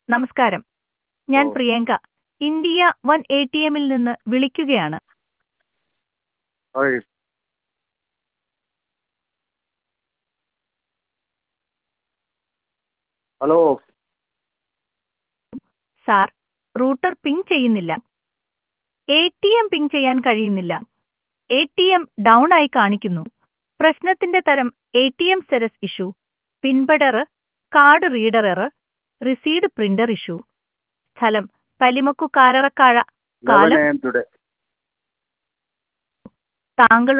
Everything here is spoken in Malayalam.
നമസ്കാരം ഞാൻ ഓ. Priyanka India one A T എമ്മിൽ നിന്ന് വിളിക്കുകയാണ് ഓയ് ഹലോ സാർ റൂട്ടർ പിങ് ചെയ്യുന്നില്ല എ ടി എം പിങ് ചെയ്യാൻ കഴിയുന്നില്ല എ ടി എം ഡൗൺ ആയി കാണിക്കുന്നു പ്രശ്നത്തിന്റെ തരം എ ടി എം സെരസ് ഇഷ്യൂ പിൻപെഡർ card reader error receipt printer issue സ്ഥലം പലിമക്കു കാരറക്കാഴ ലെവൻ കാലം എ എം ടുഡേ താങ്കൾ